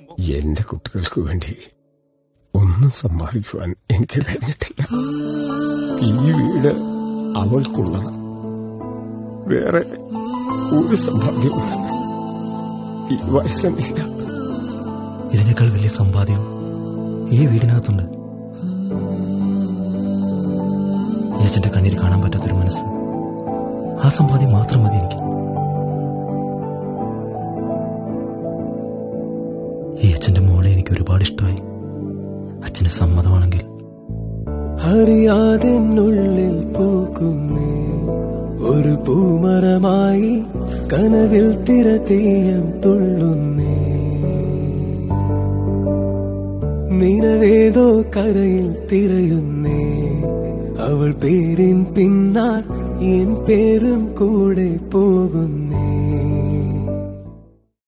എന്റെ കുട്ടികൾക്ക് വേണ്ടി ഒന്നും സമ്പാദിക്കുവാൻ എനിക്ക് കഴിഞ്ഞിട്ടില്ല ഈ വീട് അവൾക്കുള്ളത് വേറെ ഒരു സമ്പാദ്യവും തന്നെ ഈ വയസ്സിനില്ല ഇതിനേക്കാൾ വലിയ സമ്പാദ്യം ഈ വീടിനകത്തുണ്ട് ഈ അച്ഛന്റെ കണ്ണീര് കാണാൻ പറ്റാത്തൊരു മനസ്സ് ആ സമ്പാദ്യം മാത്രം മതി എനിക്ക് ഈ അച്ഛന്റെ മോളെ എനിക്ക് ഒരുപാട് ഇഷ്ടമായി അച്ഛന് സമ്മതമാണെങ്കിൽ അറിയാതെന്നുള്ളിൽ പൂക്കുന്നേ ഒരു പൂമരമായി കനവിൽ തിരതീയം തുള്ളുന്നേ നിലവേതോ കരയിൽ തിരയുന്നേ അവൾ പേരിൻ പിന്നാൽ എൻ പേരും കൂടെ പോകുന്നേ